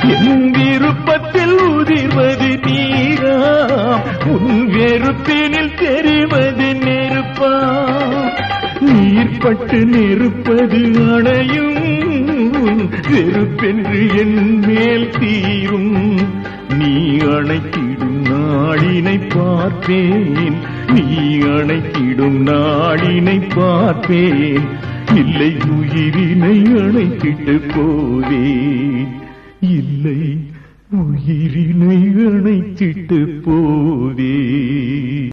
என் விருப்பத்தில் உதிர்வது நீராம் உன் வெறுப்பினில் தெரிவது நெருப்பாம் நீர்பட்டு நெருப்பது அணையும் வெறுப்பென்று என் மேல் தீரும் நீ அணைத்திடும் நாளினை பார்ப்பேன் நீ அணைத்திடும் நாளினை பார்ப்பேன் இல்லை உயிரினை அணைத்திட்டு போவேன் இல்லை உயிரினை அணைத்திட்டு போவே